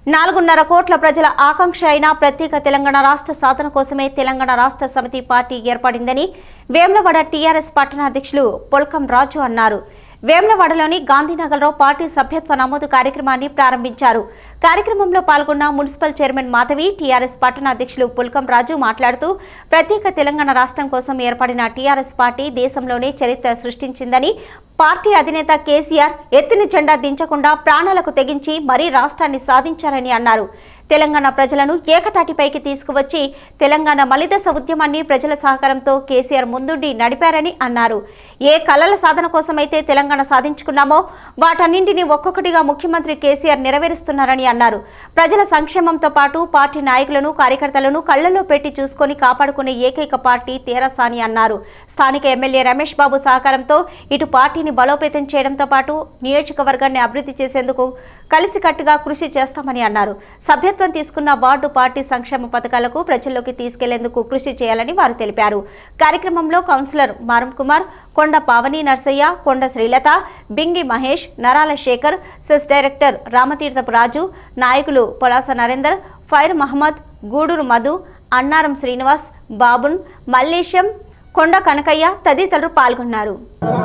నాలుగున్నర కోట్ల ప్రజల ఆకాంక్ష అయిన ప్రత్యేక తెలంగాణ రాష్ట్ర సాధన కోసమే తెలంగాణ రాష్ట్ర సమితి పార్టీ ఏర్పడిందని వేములవాడ టీఆర్ఎస్ పట్టణ అధ్యక్షులు పొల్కం రాజు అన్నారు వేములవాడలోని గాంధీనగర్లో పార్టీ సభ్యత్వ నమోదు కార్యక్రమాన్ని ప్రారంభించారు కార్యక్రమంలో పాల్గొన్న మున్సిపల్ చైర్మన్ మాధవి టీఆర్ఎస్ పట్టణ అధ్యక్షులు పుల్కం రాజు మాట్లాడుతూ ప్రత్యేక తెలంగాణ రాష్ట్రం కోసం ఏర్పడిన టీఆర్ఎస్ పార్టీ దేశంలోనే చరిత్ర సృష్టించిందని పార్టీ అధినేత కేసీఆర్ ఎత్తిన జెండా దించకుండా ప్రాణాలకు తెగించి మరీ రాష్ట్రాన్ని సాధించారని అన్నారు తెలంగాణ ప్రజలను ఏకతాటిపైకి తీసుకువచ్చి తెలంగాణ మలిదశ ఉద్యమాన్ని ప్రజల సహకారంతో కేసీఆర్ ముందుండి నడిపారని అన్నారు ఏ కలల సాధన కోసమైతే తెలంగాణ సాధించుకున్నామో వాటన్నింటినీ ఒక్కొక్కటిగా ముఖ్యమంత్రి కేసీఆర్ నెరవేరుస్తున్నారని అన్నారు ప్రజల సంక్షేమంతో పాటు పార్టీ నాయకులను కార్యకర్తలను కళ్లలో పెట్టి చూసుకొని కాపాడుకునే ఏకైక పార్టీ తేరసాని అన్నారు స్థానిక ఎమ్మెల్యే రమేష్ బాబు సహకారంతో ఇటు పార్టీని బలోపేతం చేయడంతో పాటు నియోజకవర్గాన్ని అభివృద్ధి చేసేందుకు కలిసికట్టుగా కృషి చేస్తామని అన్నారు సభ్యత్వం తీసుకున్న వార్డు పార్టీ సంక్షేమ పథకాలకు ప్రజల్లోకి తీసుకెళ్లేందుకు కృషి చేయాలని వారు తెలిపారు కార్యక్రమంలో కౌన్సిలర్ మారం కుమార్ కొండ పావని నర్సయ్య కొండ శ్రీలత బింగి మహేష్ నరాల శేఖర్ సెస్ డైరెక్టర్ రామతీర్థపు రాజు నాయకులు పొలాస నరేందర్ ఫైర్ మహమ్మద్ గూడూరు మధు అన్నారం శ్రీనివాస్ బాబున్ మల్లేశం కొండ కనకయ్య తదితరులు పాల్గొన్నారు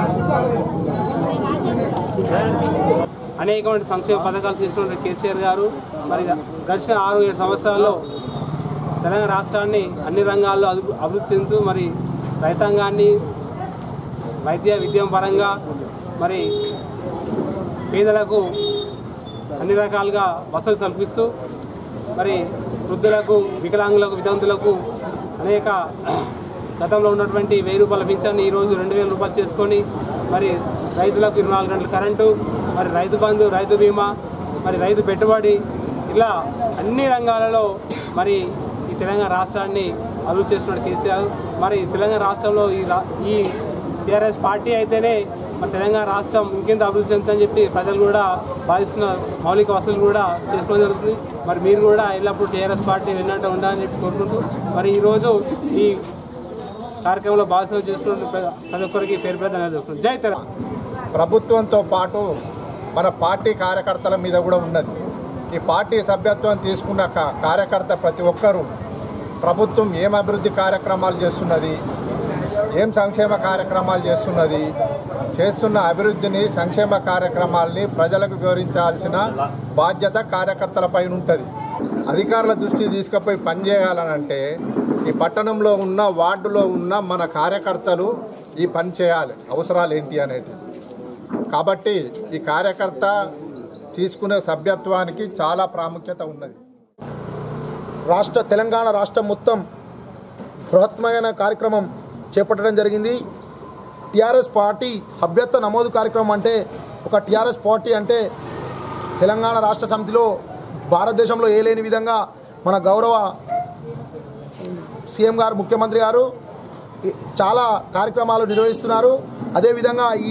అనేకమైన సంక్షేమ పథకాలు తీసుకున్న కేసీఆర్ గారు మరి గడిచిన ఆరు ఏడు సంవత్సరాల్లో తెలంగాణ రాష్ట్రాన్ని అన్ని రంగాల్లో అభివృ- అభివృద్ధి చెందుతూ మరి రైతాంగాన్ని వైద్య విద్యం పరంగా మరి పేదలకు అన్ని రకాలుగా వసతులు కల్పిస్తూ మరి వృద్ధులకు వికలాంగులకు వితంతులకు అనేక గతంలో ఉన్నటువంటి వెయ్యి రూపాయల పింఛన్ని ఈరోజు రెండు వేల రూపాయలు చేసుకొని మరి రైతులకు ఇరవై నాలుగు గంటల కరెంటు మరి రైతు బంధు రైతు బీమా మరి రైతు పెట్టుబడి ఇలా అన్ని రంగాలలో మరి ఈ తెలంగాణ రాష్ట్రాన్ని అభివృద్ధి చేస్తున్నాడు కేసీఆర్ మరి తెలంగాణ రాష్ట్రంలో ఈ రా ఈ టీఆర్ఎస్ పార్టీ అయితేనే మన తెలంగాణ రాష్ట్రం ఇంకెంత అభివృద్ధి చెందుతుందని చెప్పి ప్రజలు కూడా భావిస్తున్న మౌలిక వసతులు కూడా చేసుకోవడం జరుగుతుంది మరి మీరు కూడా ఎల్లప్పుడూ టీఆర్ఎస్ పార్టీ వెన్నట్ట ఉండాలని చెప్పి కోరుకుంటూ మరి ఈరోజు ఈ కార్యక్రమంలో భాగస్వామ్యం చేసుకున్న ప్రతి ఒక్కరికి పేరు పేరు ధన్యవాదాలు జై తెలంగాణ ప్రభుత్వంతో పాటు మన పార్టీ కార్యకర్తల మీద కూడా ఉన్నది ఈ పార్టీ సభ్యత్వం తీసుకున్న కా- కార్యకర్త ప్రతి ఒక్కరూ ప్రభుత్వం ఏం అభివృద్ధి కార్యక్రమాలు చేస్తున్నది ఏం సంక్షేమ కార్యక్రమాలు చేస్తున్నది చేస్తున్న అభివృద్ధిని సంక్షేమ కార్యక్రమాల్ని ప్రజలకు వివరించాల్సిన బాధ్యత కార్యకర్తలపై ఉంటుంది అధికారుల దృష్టి తీసుకుపోయి పనిచేయాలనంటే ఈ పట్టణంలో ఉన్న వార్డులో ఉన్న మన కార్యకర్తలు ఈ పని చేయాలి అవసరాలు ఏంటి అనేది కాబట్టి ఈ కార్యకర్త తీసుకునే సభ్యత్వానికి చాలా ప్రాముఖ్యత ఉన్నది రాష్ట్ర తెలంగాణ రాష్ట్రం మొత్తం బృహత్మైన కార్యక్రమం చేపట్టడం జరిగింది టీఆర్ఎస్ పార్టీ సభ్యత్వ నమోదు కార్యక్రమం అంటే ఒక టీఆర్ఎస్ పార్టీ అంటే తెలంగాణ రాష్ట్ర సమితిలో భారతదేశంలో ఏ లేని విధంగా మన గౌరవ సీఎం గారు ముఖ్యమంత్రి గారు ఈ- చాలా కార్యక్రమాలు నిర్వహిస్తున్నారు అదేవిధంగా ఈ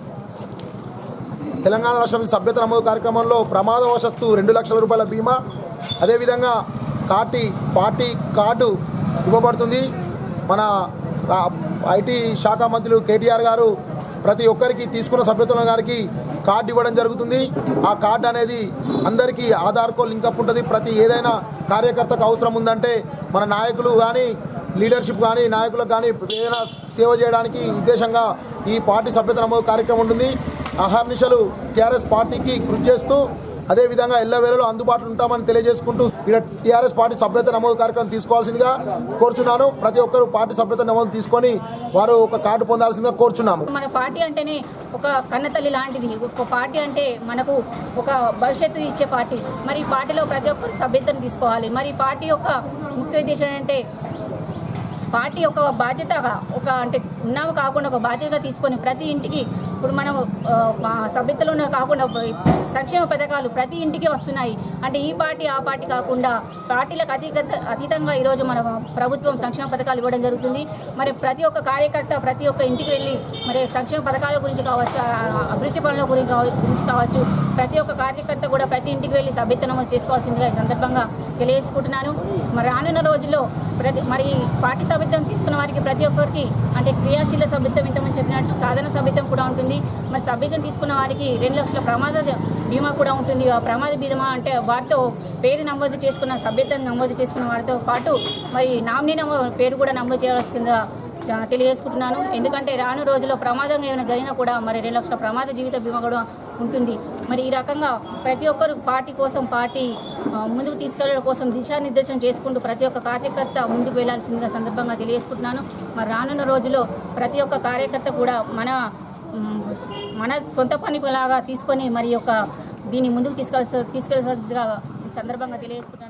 తెలంగాణ రాష్ట్ర సమితి సభ్యత నమోదు కార్యక్రమంలో ప్రమాదవశస్తు రెండు లక్షల రూపాయల బీమా అదేవిధంగా పార్టీ పార్టీ కార్డు ఇవ్వబడుతుంది మన రా- ఐటీ శాఖ మంత్రులు కేటీఆర్ గారు ప్రతి ఒక్కరికి తీసుకున్న సభ్యత్వం గారికి కార్డు ఇవ్వడం జరుగుతుంది ఆ కార్డు అనేది అందరికీ ఆధార్కో లింకప్ ఉంటుంది ప్రతి ఏదైనా కార్యకర్తకు అవసరం ఉందంటే మన నాయకులు కానీ లీడర్షిప్ కానీ నాయకులకు కానీ ఏదైనా సేవ చేయడానికి ఉద్దేశంగా ఈ పార్టీ సభ్యత నమోదు కార్యక్రమం ఉంటుంది అహర్నిశలు టీఆర్ఎస్ పార్టీకి కృషి చేస్తూ అదేవిధంగా ఎల్లవేళలో అందుబాటులో ఉంటామని తెలియజేసుకుంటూ ఇక్కడ టీఆర్ఎస్ పార్టీ సభ్యత నమోదు కార్యక్రమం తీసుకోవాల్సిందిగా కోరుచున్నాను ప్రతి ఒక్కరూ పార్టీ సభ్యత నమోదు తీసుకొని వారు ఒక కార్డు పొందాల్సిందిగా కోరుచున్నాము మన పార్టీ అంటేనే ఒక కన్నతల్లి లాంటిది ఒక పార్టీ అంటే మనకు ఒక భవిష్యత్తు ఇచ్చే పార్టీ మరి ఈ పార్టీలో ప్రతి ఒక్కరు సభ్యతను తీసుకోవాలి మరి ఈ పార్టీ యొక్క ముఖ్య ఉద్దేశం ఏంటంటే పార్టీ ఒక బాధ్యతగా ఒక అంటే ఉన్నాము కాకుండా ఒక బాధ్యతగా తీసుకొని ప్రతి ఇంటికి ఇప్పుడు మనం ఆ, మా సభ్యతలో ఉన్న కాకుండా సంక్షేమ పథకాలు ప్రతి ఇంటికి వస్తున్నాయి అంటే ఈ పార్టీ ఆ పార్టీ కాకుండా పార్టీలకు అతీత అతీతంగా ఈరోజు మన ప్రభుత్వం సంక్షేమ పథకాలు ఇవ్వడం జరుగుతుంది మరి ప్రతి ఒక్క కార్యకర్త ప్రతి ఒక్క ఇంటికి వెళ్ళి మరి సంక్షేమ పథకాల గురించి కావచ్చు ఆ, అభివృద్ధి పనుల గురించి కావ- గురించి కావచ్చు ప్రతి ఒక్క కార్యకర్త కూడా ప్రతి ఇంటికి వెళ్ళి సభ్యత నమోదు చేసుకోవాల్సిందిగా ఈ సందర్భంగా తెలియజేసుకుంటున్నాను మరి రానున్న రోజుల్లో ప్రతి మరి పార్టీ సభ్యత్వం తీసుకున్న వారికి ప్రతి ఒక్కరికి అంటే క్రియాశీల సభ్యత్వం ఇంతకుముందు చెప్పినట్టు సాధన సభ్యత్వం కూడా ఉంటుంది ఉంటుంది మరి సభ్యత్వం తీసుకున్న వారికి రెండు లక్షల ప్రమాద బీమా కూడా ఉంటుంది ఆ ప్రమాద బీమా అంటే వాటితో పేరు నమోదు చేసుకున్న సభ్యత్వం నమోదు చేసుకున్న వారితో పాటు మరి నామినీ నమో పేరు కూడా నమోదు చేయాల్సిందిగా చా- తెలియజేసుకుంటున్నాను ఎందుకంటే రాను రోజుల్లో ప్రమాదం ఏమైనా జరిగినా కూడా మరి రెండు లక్షల ప్రమాద జీవిత బీమా కూడా ఉంటుంది మరి ఈ రకంగా ప్రతి ఒక్కరు పార్టీ కోసం పార్టీ ఆ, ముందుకు తీసుకెళ్లడం కోసం దిశానిర్దేశం చేసుకుంటూ ప్రతి ఒక్క కార్యకర్త ముందుకు వెళ్లాల్సిందిగా సందర్భంగా తెలియజేసుకుంటున్నాను మరి రానున్న రోజుల్లో ప్రతి ఒక్క కార్యకర్త కూడా మన మ్, మన సొంత పనిలాగా తీసుకొని మరి యొక్క దీన్ని ముందుకు తీసుకెళ్ళ తీసుకెళ్ళాల్సిందిగా ఈ సందర్భంగా తెలియజేసుకుంటున్నాను